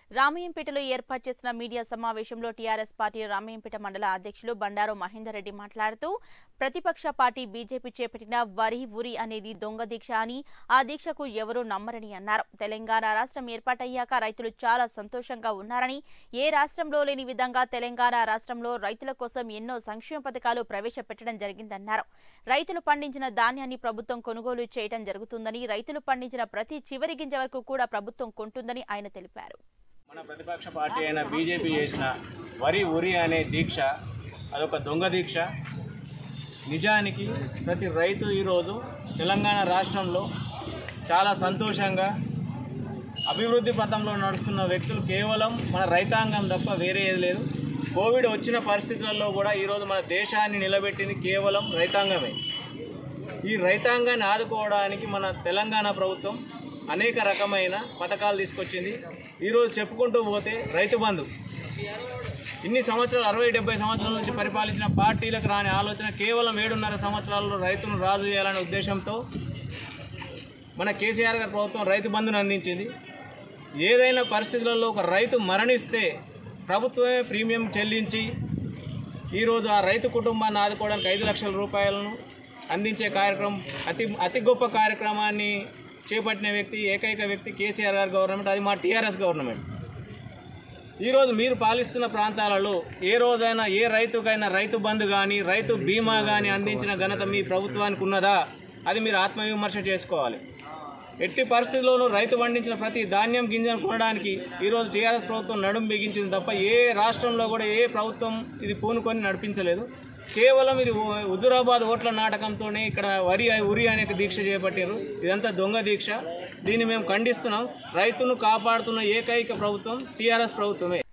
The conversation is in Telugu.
రామయ్యంపేటలో ఏర్పాటు చేసిన మీడియా సమావేశంలో టీఆర్ఎస్ పార్టీ రామయ్యంపేట మండల అధ్యక్షులు బండారు మహేందర్ రెడ్డి మాట్లాడుతూ ప్రతిపక్ష పార్టీ బీజేపీ చేపట్టిన వరి ఉరి అనేది దొంగ దీక్ష అని ఆ దీక్షకు ఎవరూ నమ్మరని అన్నారు తెలంగాణ రాష్ట్రం ఏర్పాటయ్యాక రైతులు చాలా సంతోషంగా ఉన్నారని ఏ రాష్ట్రంలో లేని విధంగా తెలంగాణ రాష్ట్రంలో రైతుల కోసం ఎన్నో సంక్షేమ పథకాలు ప్రవేశపెట్టడం జరిగిందన్నారు రైతులు పండించిన ధాన్యాన్ని ప్రభుత్వం కొనుగోలు చేయడం జరుగుతుందని రైతులు పండించిన ప్రతి చివరి గింజ వరకు కూడా ప్రభుత్వం కొంటుందని ఆయన తెలిపారు మన ప్రతిపక్ష పార్టీ అయిన బీజేపీ చేసిన వరి ఉరి అనే దీక్ష అదొక దొంగ దీక్ష నిజానికి ప్రతి రైతు ఈరోజు తెలంగాణ రాష్ట్రంలో చాలా సంతోషంగా అభివృద్ధి పథంలో నడుస్తున్న వ్యక్తులు కేవలం మన రైతాంగం తప్ప వేరే ఏది లేదు కోవిడ్ వచ్చిన పరిస్థితులలో కూడా ఈరోజు మన దేశాన్ని నిలబెట్టింది కేవలం రైతాంగమే ఈ రైతాంగాన్ని ఆదుకోవడానికి మన తెలంగాణ ప్రభుత్వం అనేక రకమైన పథకాలు తీసుకొచ్చింది ఈరోజు చెప్పుకుంటూ పోతే రైతు బంధు ఇన్ని సంవత్సరాలు అరవై డెబ్బై సంవత్సరాల నుంచి పరిపాలించిన పార్టీలకు రాని ఆలోచన కేవలం ఏడున్నర సంవత్సరాల్లో రైతును రాజు చేయాలనే ఉద్దేశంతో మన కేసీఆర్ గారి ప్రభుత్వం రైతు బంధును అందించింది ఏదైనా పరిస్థితులలో ఒక రైతు మరణిస్తే ప్రభుత్వమే ప్రీమియం చెల్లించి ఈరోజు ఆ రైతు కుటుంబాన్ని ఆదుకోవడానికి ఐదు లక్షల రూపాయలను అందించే కార్యక్రమం అతి అతి గొప్ప కార్యక్రమాన్ని చేపట్టిన వ్యక్తి ఏకైక వ్యక్తి కేసీఆర్ గారి గవర్నమెంట్ అది మా టీఆర్ఎస్ గవర్నమెంట్ ఈరోజు మీరు పాలిస్తున్న ప్రాంతాలలో ఏ రోజైనా ఏ రైతుకైనా రైతు బంధు కానీ రైతు బీమా కానీ అందించిన ఘనత మీ ప్రభుత్వానికి ఉన్నదా అది మీరు ఆత్మవిమర్శ చేసుకోవాలి ఎట్టి పరిస్థితుల్లోనూ రైతు పండించిన ప్రతి ధాన్యం గింజను కొనడానికి ఈరోజు టీఆర్ఎస్ ప్రభుత్వం నడుం బిగించింది తప్ప ఏ రాష్ట్రంలో కూడా ఏ ప్రభుత్వం ఇది పూనుకొని నడిపించలేదు కేవలం ఇది హు- హుజురాబాద్ ఓట్ల నాటకంతోనే ఇక్కడ వరి ఉరి అనే దీక్ష చేపట్టారు ఇదంతా దొంగ దీక్ష దీన్ని మేము ఖండిస్తున్నాం రైతును కాపాడుతున్న ఏకైక ప్రభుత్వం టీఆర్ఎస్ ప్రభుత్వమే